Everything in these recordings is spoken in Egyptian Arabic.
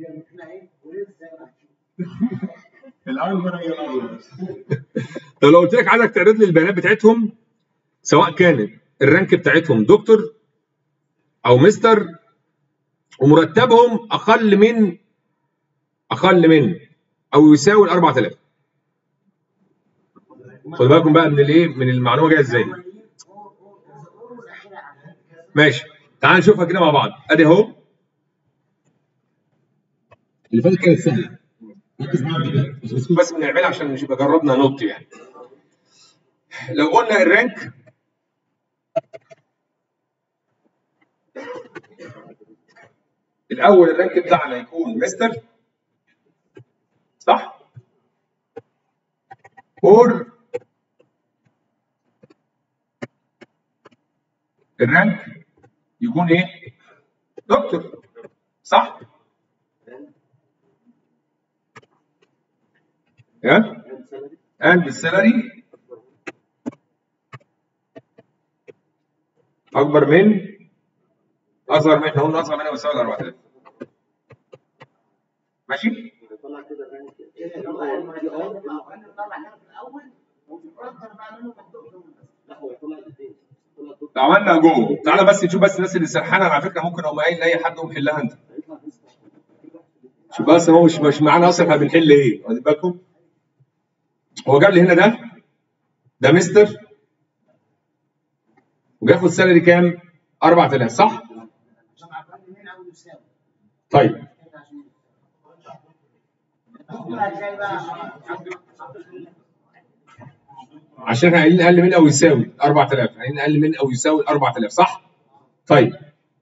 الاكبر هي الاصغر طب لو قلت لك عايزك تعرض لي البيانات بتاعتهم سواء كانت الرانك بتاعتهم دكتور او مستر ومرتبهم اقل من اقل من او يساوي ال 4000 خد بالكم بقى من الايه من المعلومه جايه ازاي ماشي تعال نشوفها كده مع بعض ادي اهو اللي فاتت كانت سهله ركز معايا كده. بس بس بنعملها عشان مش يبقى جربنا نط يعني لو قلنا الرانك الاول الرانك بتاعنا يكون مستر صح اور الرانك يكون ايه دكتور صح ها and the salary اكبر من اصغر من احنا قلنا اصغر منها بيساوي 4000 ماشي لو عملنا جوه تعالى بس نشوف بس الناس اللي سرحانه على فكره ممكن اقوم قايل لاي حد قوم حلها انت شوف بس هو مش مش معانا اصلا احنا بنحل ايه واخد بالكم هو جاب لي هنا ده ده مستر وبياخد سالري كام 4000 صح طيب عشان احنا قايلين اقل من او يساوي 4000 قايلين اقل من او يساوي 4000 صح طيب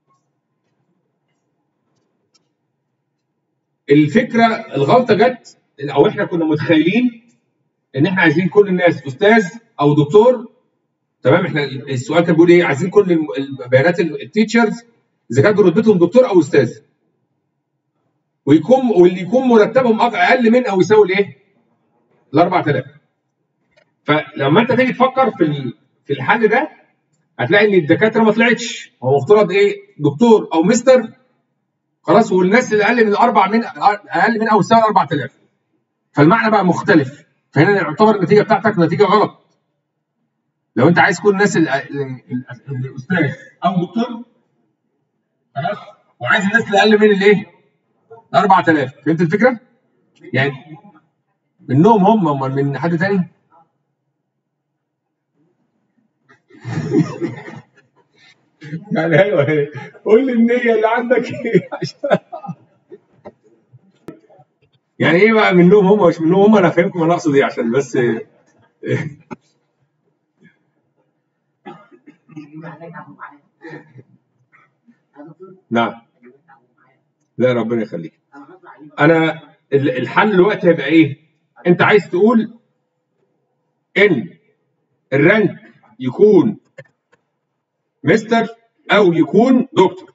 الفكره الغلطه جت إن- او احنا كنا متخيلين ان احنا عايزين كل الناس استاذ او دكتور تمام احنا السؤال كان بيقول ايه عايزين كل الم- البيانات ال- التيتشرز اذا كانت رتبتهم دكتور او استاذ ويكون واللي يكون مرتبهم أق- اقل من او يساوي الايه؟ ال 4000 فلما انت تيجي تفكر في ال- في الحل ده هتلاقي ان الدكاتره ما طلعتش هو مفترض ايه دكتور او مستر خلاص والناس اللي اقل من الاربع من اقل من او يساوي 4000 فالمعنى بقى مختلف فهنا يعتبر النتيجه بتاعتك نتيجه غلط لو انت عايز كل الناس ال- ال- ال- الاستاذ او دكتور خلاص وعايز الناس اللي اقل من الايه 4000 فهمت الفكره يعني منهم هم امال من حد تاني يعني ايوه قول لي النيه اللي عندك ايه عشان يعني ايه بقى منهم هم مش منهم هم انا فاهمكم انا اقصد ايه عشان بس نعم لا ربنا يخليك انا ال- الحل دلوقتي هيبقى ايه انت عايز تقول ان الرانك يكون مستر او يكون دكتور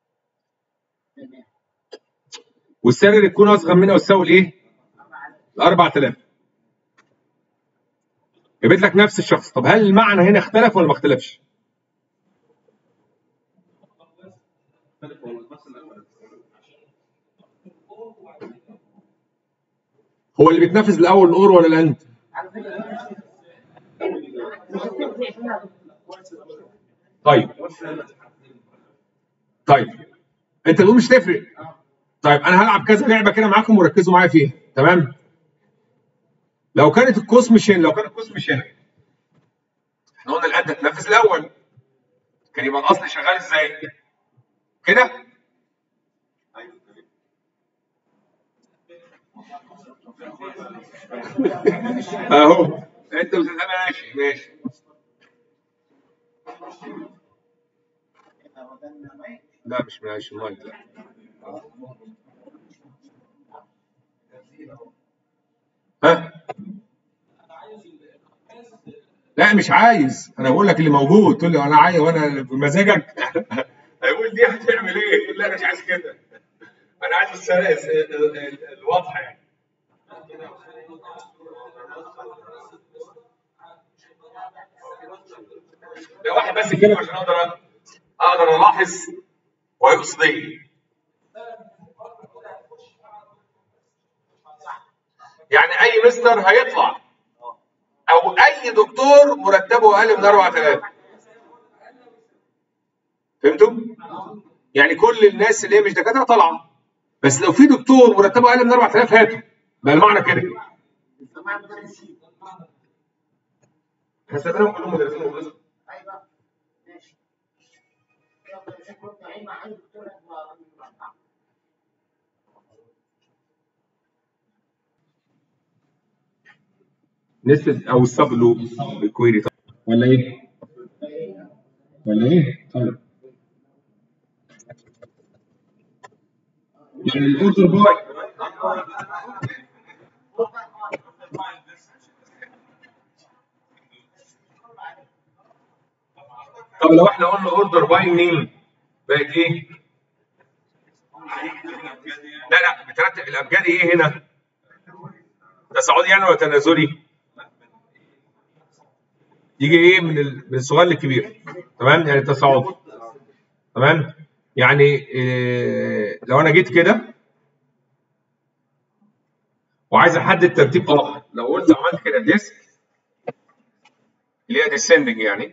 والسالري يكون اصغر منها وتساوي الايه؟ ال 4000 جابت لك نفس الشخص طب هل المعنى هنا اختلف ولا ما اختلفش؟ هو اللي بيتنافس الاول الاور ولا الاند؟ طيب طيب انت تقول مش تفرق طيب انا هلعب كذا لعبه كده معاكم وركزوا معايا فيها تمام لو كانت القوس مش هنا لو كان القوس مش هنا احنا قلنا الاد هتنفذ الاول كان يبقى الاصل شغال ازاي كده اهو انت بت- ماشي ماشي لا مش ماشي المايك لا ها لا مش عايز انا بقول لك اللي موجود تقول لي انا عايز وانا بمزاجك هيقول دي هتعمل ايه؟ يقول لا انا مش عايز كده انا عايز السنة الواضحه يعني ده واحد بس كده عشان اقدر اقدر الاحظ ويقصد ايه يعني اي مستر هيطلع او اي دكتور مرتبه اقل من 4000 فهمتوا؟ يعني كل الناس اللي هي مش دكاتره طالعه بس لو في دكتور مرتبه اقل من 4000 هاته بقى المعنى كده هستخدمهم كلهم مدرسين ومدرسين ايوه ماشي يلا يا شيخ رد عين مع اي دكتور هتبقى نسبة او السب لوب الكويري ولا ايه؟ ولا ايه؟ طيب يعني الاوردر باي طب لو احنا قلنا اوردر باي نيم بقت ايه؟ لا لا بترتب الابجدي ايه هنا؟ تصاعدي يعني ولا تنازلي؟ يجي ايه من ال- من الصغير للكبير تمام يعني تصاعدي تمام يعني إيه لو انا جيت كده وعايز احدد ترتيب اخر لو قلت عملت كده ديسك اللي هي ديسندنج يعني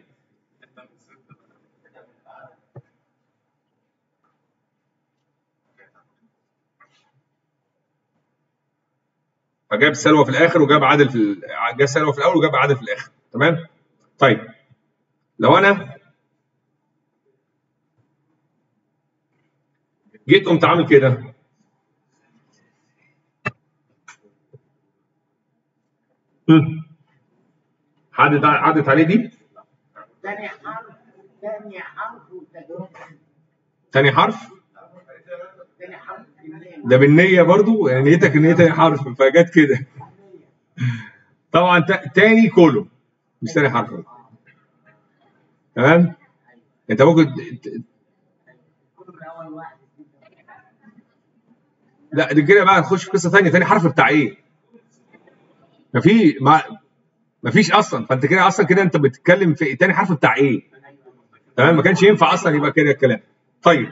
فجاب سلوى في الاخر وجاب عادل في ال... جاب سلوى في الاول وجاب عادل في الاخر تمام طيب لو انا جيت قمت عامل كده هم. عدت عدت عليه دي تاني حرف تاني حرف والتجربة تاني حرف تاني حرف بالنية ده بالنية برضو يعني نيتك ان هي تاني حرف فجت كده طبعا تا- تاني كولوم مش تاني حرف تمام انت ممكن ت- ت- كل اول واحد لا دي كده بقى نخش في قصه ثانيه تاني حرف بتاع ايه؟ ما في ما ما فيش اصلا فانت كده اصلا كده انت بتتكلم في تاني حرف بتاع ايه؟ تمام ما كانش ينفع اصلا يبقى كده الكلام طيب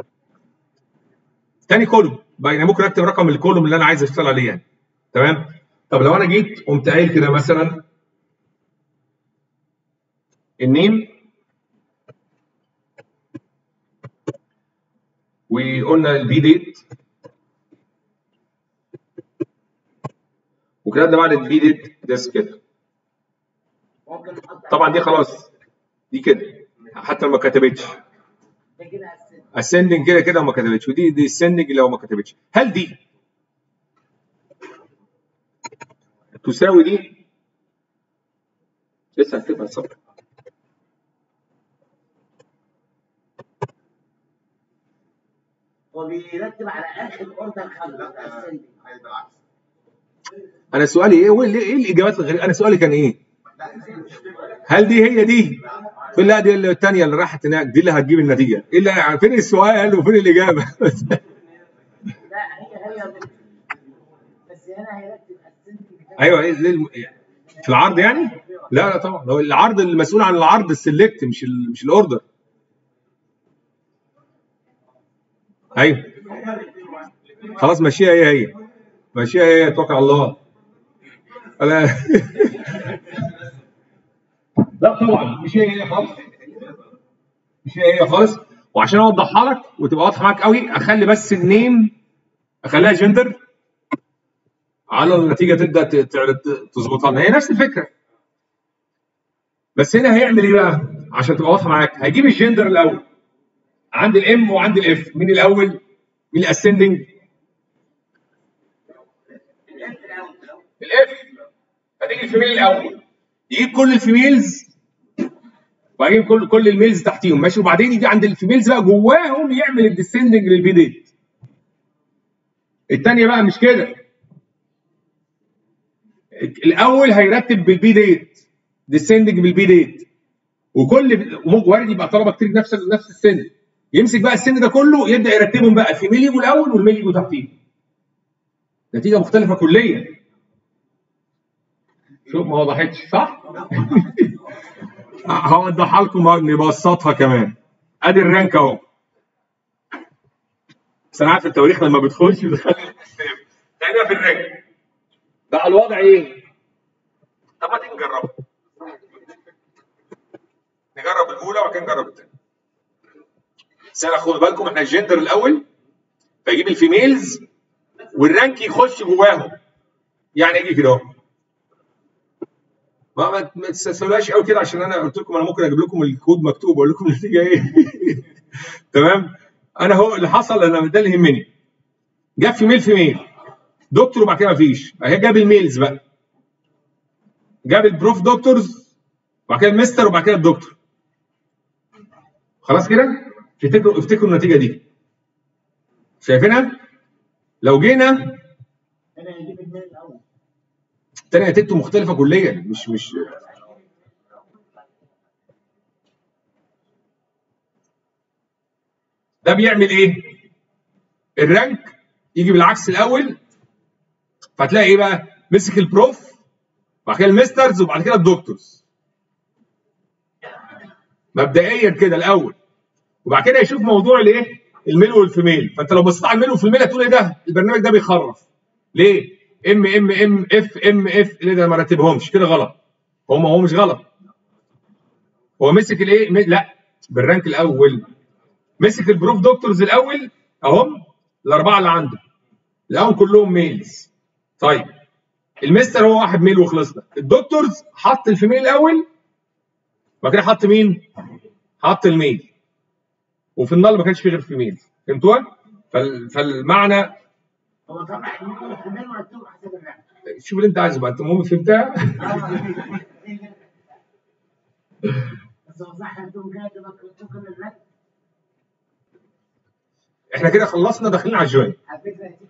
تاني كولوم بقى يعني ممكن اكتب رقم الكولوم اللي انا عايز اشتغل عليه يعني تمام طب لو انا جيت قمت قايل كده مثلا النيم وقلنا البي ديت وكتبنا بعد البي ديت ديس كده ممكن نحط طبعا دي خلاص دي كده حتى لو ما كتبتش ده كده السن اسندنج كده كده وما كتبتش ودي دي السندنج لو ما كتبتش هل دي تساوي دي لسه هكتبها صبر هو بيرتب على اخر اوردر خلف السن انا سؤالي ايه هو ايه الاجابات الغريبه انا سؤالي كان ايه هل دي هي دي تقول لا دي الثانيه اللي راحت هناك دي اللي هتجيب النتيجه ايه اللي فين السؤال وفين الاجابه لا هي هي بس هنا هيرتب السن ايوه ايه ليه الم... في العرض يعني لا لا طبعا هو العرض المسؤول عن العرض السلكت مش ال... مش الاوردر ايوه خلاص ماشيها هي هي ماشيها هي هي توكل على الله لا لا طبعا مش هي هي خالص مش هي هي خالص وعشان اوضحها لك وتبقى واضحه معاك قوي اخلي بس النيم اخليها جندر على النتيجه تبدا ت- ت- تظبطها لنا هي نفس الفكره بس هنا هيعمل ايه بقى عشان تبقى واضحه معاك هيجيب الجندر الاول عند الام وعند الاف مين الاول مين الاسندنج الاف هتيجي الفيميل الاول يجيب كل الفيميلز وهيجيب كل كل الميلز تحتيهم ماشي وبعدين يجي عند الفيميلز بقى جواهم يعمل الديسندنج للبيديت الثانيه بقى مش كده الاول هيرتب بالبي ديت ديسندنج بالبي ديت وكل وارد يبقى طلبه كتير نفس نفس السن يمسك بقى السن ده كله يبدا يرتبهم بقى الفيميل يجوا الاول والميل يجوا تحتيه نتيجه مختلفه كليا شوف ما وضحتش صح؟ هوضحها لكم نبسطها كمان ادي الرانك اهو بس انا عارف التواريخ لما بتخش بتخلي تقريبا في الرانك بقى الوضع ايه؟ طب ما تيجي نجربها نجرب الاولى وبعد كده نجرب الثانيه بس انا خدوا بالكم احنا الجندر الاول فيجيب الفيميلز والرانك يخش جواهم يعني يجي كده اهو ما ما ما تستسهلوهاش قوي كده عشان انا قلت لكم انا ممكن اجيب لكم الكود مكتوب واقول لكم النتيجه ايه تمام انا هو اللي حصل انا ده اللي يهمني جاب فيميل فيميل دكتور وبعد كده مفيش اهي جاب الميلز بقى جاب البروف دكتورز وبعد كده المستر وبعد كده الدكتور خلاص كده افتكروا افتكروا النتيجه دي شايفينها لو جينا انا هجيب الميل الاول الثانيه نتيجته مختلفه كليا مش مش ده بيعمل ايه الرانك يجي بالعكس الاول فهتلاقي ايه بقى مسك البروف بعد كده المسترز وبعد كده الدكتورز مبدئيا كده الاول وبعد كده يشوف موضوع الايه الميل والفيميل فانت لو بصيت على الميل والفيميل هتقول ايه ده البرنامج ده بيخرف ليه ام ام ام اف ام اف ليه ده ما رتبهمش كده غلط هو ما هو مش غلط هو مسك الايه م- لا بالرانك الاول مسك البروف دكتورز الاول اهم الاربعه اللي عنده لقاهم كلهم ميلز طيب المستر هو واحد ميل وخلصنا الدكتورز حط الفيميل الاول بعد كده حط مين؟ حط الميل وفي النال ما كانش فيه غير فيميل فهمتوها؟ فال... فالمعنى هو طبعا الميل والفيميل مكتوب حسب الرقم شوف اللي انت عايزه بقى انت المهم فهمتها بس هو صح انتم كده تبقى مكتوب كل الرقم احنا كده خلصنا داخلين على الجوين على فكره دي